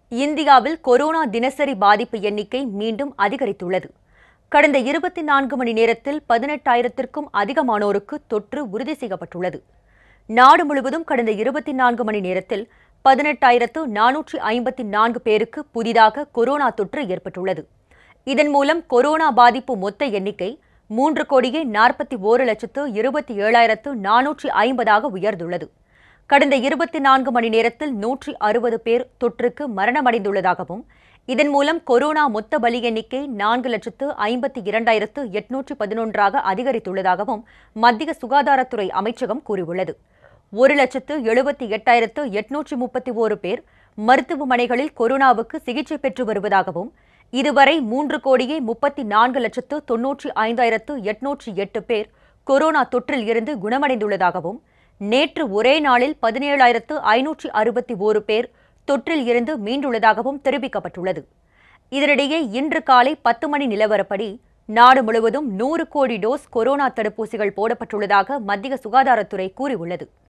இந்தியாவில் கொரோனா தினசரி பாதிப்பு எண்ணிக்கை மீண்டும் அதிகரித்துள்ளது கடந்த இருபத்தி நான்கு மணி நேரத்தில் பதினெட்டாயிரத்திற்கும் அதிகமானோருக்கு தொற்று உறுதி செய்யப்பட்டுள்ளது நாடு முழுவதும் கடந்த இருபத்தி நான்கு மணி நேரத்தில் பதினெட்டாயிரத்து நானூற்றி ஐம்பத்தி நான்கு பேருக்கு புதிதாக கொரோனா தொற்று ஏற்பட்டுள்ளது இதன் மூலம் கொரோனா பாதிப்பு மொத்த எண்ணிக்கை மூன்று கோடியே நாற்பத்தி ஓரு லட்சத்து இருபத்தி ஏழாயிரத்து நானூற்றி ஐம்பதாக உயர்ந்துள்ளது கடந்த இருபத்தி நான்கு மணி நேரத்தில் நூற்றி அறுபது பேர் தொற்றுக்கு மரணமடைந்துள்ளதாகவும் இதன் மூலம் கொரோனா மொத்த பலி எண்ணிக்கை நான்கு லட்சத்து ஐம்பத்தி இரண்டாயிரத்து எட்நூற்றி பதினொன்றாக அதிகரித்துள்ளதாகவும் மத்திய சுகாதாரத்துறை அமைச்சகம் கூறியுள்ளது ஒரு லட்சத்து எழுபத்தி எட்டாயிரத்து எட்நூற்றி முப்பத்தி ஓரு பேர் மருத்துவமனைகளில் கொரோனாவுக்கு சிகிச்சை பெற்று வருவதாகவும் இதுவரை மூன்று கோடியே முப்பத்தி நான்கு லட்சத்து தொன்னூற்றி ஐந்தாயிரத்து எட்நூற்றி எட்டு பேர் கொரோனா தொற்றில் இருந்து குணமடைந்துள்ளதாகவும் நேற்று ஒரே நாளில் பதினேழாயிரத்து ஐநூற்றி அறுபத்தி ஓரு பேர் தொற்றில் இருந்து மீண்டுள்ளதாகவும் தெரிவிக்கப்பட்டுள்ளது இதனிடையே இன்று காலை பத்து மணி நிலவரப்படி நாடு முழுவதும் நூறு கோடி டோஸ் கொரோனா தடுப்பூசிகள் போடப்பட்டுள்ளதாக மத்திய சுகாதாரத்துறை கூறியுள்ளது